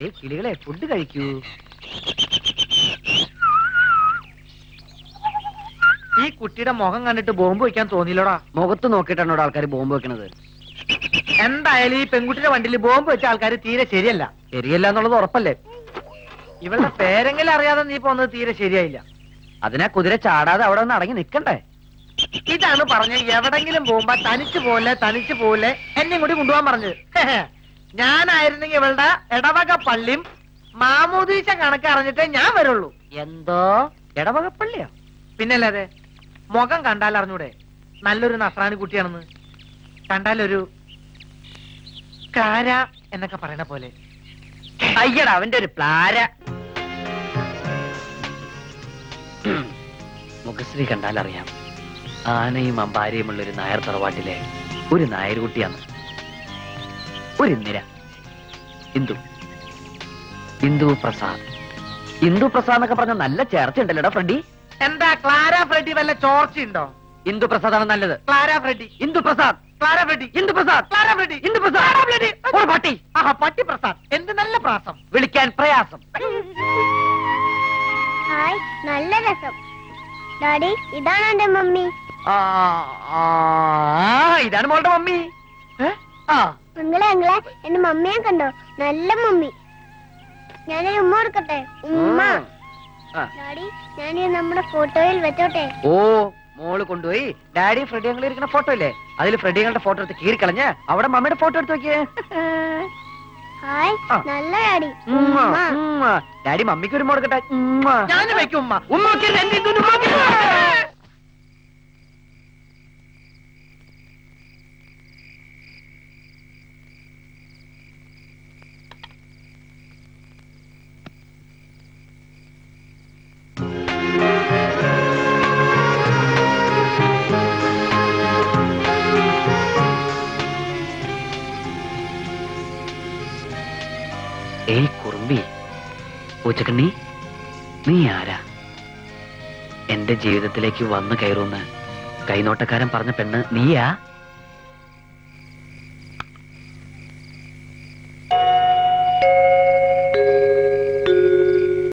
ദേ കിളികളെ food കഴിക്കൂ ഈ കുട്ടിയുടെ മുഖം കണ്ടിട്ട് ബോംബ് വെക്കാൻ തോന്നിയില്ലോടാ മുഖത്ത് നോക്കിയിട്ടാണോ ആൾക്കാർ ബോംബ് വെക്കണത് എന്തായാലും ഈ പെൺകുട്ടിയുടെ വണ്ടിയിൽ ബോംബ് വെച്ച ആൾക്കാർ തീരെ ശരിയല്ല ശരിയല്ല എന്നുള്ളത് ഉറപ്പല്ലേ ഇവളുടെ പേരെങ്കിലും അറിയാതെ നീ പോന്നത് തീരെ ശരിയായില്ല അതിനാ കുതിര ചാടാതെ അവിടെ ഒന്ന് അടങ്ങി നിക്കണ്ടേ ഇതാണ് പറഞ്ഞ എവിടെങ്കിലും പോകുമ്പോ തനിച്ചു പോലെ തനിച്ചു പോലെ എന്നെയും കൂടി കൊണ്ടുപോകാൻ പറഞ്ഞത് ഞാനായിരുന്നെങ്കിൽ ഇവളുടെ ഇടവക പള്ളിയും മാമൂദീശ കണക്ക് അറിഞ്ഞിട്ടേ ഞാൻ വരുള്ളൂ എന്തോ ഇടവകപ്പള്ളിയോ പിന്നല്ലാതെ മുഖം കണ്ടാൽ അറിഞ്ഞൂടെ നല്ലൊരു നസ്രാണി കുട്ടിയാണെന്ന് കണ്ടാലൊരു കാര എന്നൊക്കെ പറയണ പോലെ അയ്യടാ അവന്റെ ഒരു പ്ലാര മുഖശ്രീ കണ്ടാൽ അറിയാം ആനയും അമ്പാരിയുമുള്ള ഒരു നായർ തറവാട്ടിലെ ഒരു നായർ കുട്ടിയാണ് ഒരു ഇന്ദിര ഇന്ദു ഇന്ദു പ്രസാദ് ഇന്ദു പ്രസാദ് എന്നൊക്കെ പറഞ്ഞ നല്ല ചേർച്ച ഉണ്ടല്ലോടാ ഫ്രണ്ടി എന്താ ക്ലാര ഫ്രെഡി വല്ല ചോർച്ചയുണ്ടോ ഇന്ദു പ്രസാദ് ആണ് നല്ലത് Clara Freddy Indu Prasad Clara Freddy Indu Prasad Clara Freddy Indu Prasad ഒരു പട്ടി ആഹാ പട്ടി പ്രസാദ് എന്ത് നല്ല പ്രാസം വിളിക്കാൻ പ്രയാസം ഹായ് നല്ല രസം ഡാഡി ഇതാണ് എന്റെ മമ്മി ആ, ആ, ഇതാണ് മോളുടെ മമ്മി ഏ? ആ അങ്ങളെ അങ്ങളെ എന്റെ മമ്മിയെ കണ്ടോ നല്ല മമ്മി ഞാനൊരു ഉമ്മ കൊടുക്കട്ടെ ഉമ്മ ആ. ഡാഡി ഞാൻ നമ്മുടെ ഫോട്ടോയിൽ വെച്ചോട്ടെ ഓ മോള് കൊണ്ടുപോയി ഡാഡി ഫ്രെഡി ഞങ്ങൾ ഇരിക്കുന്ന ഫോട്ടോ ഇല്ലേ അതിൽ ഫ്രെഡി ഞങ്ങളുടെ ഫോട്ടോ എടുത്ത് കീറിക്കളഞ്ഞ് അവിടെ മമ്മിയുടെ ഫോട്ടോ എടുത്ത് നോക്കിയേ ഹായ് ആ. നല്ല ഡാഡി ഉമ്മ, ഉമ്മ ഉമ്മ. ഡാഡി മമ്മിക്ക് ഒരു മോടുക്കട്ടെ ഉമ്മ. ഞാൻ വെക്കും ഉമ്മ ഉമ്മ വെക്കരുത്, എന്റെ ഇതൊന്നും ഉമ്മ വെക്കരുത്. ഏയ് കുറുമ്പി പൂച്ചക്കണ്ണി നീ ആരാ എന്റെ ജീവിതത്തിലേക്ക് വന്നു കയറുമെന്ന് കൈനോട്ടക്കാരൻ പറഞ്ഞ പെണ്ണ് നീയാ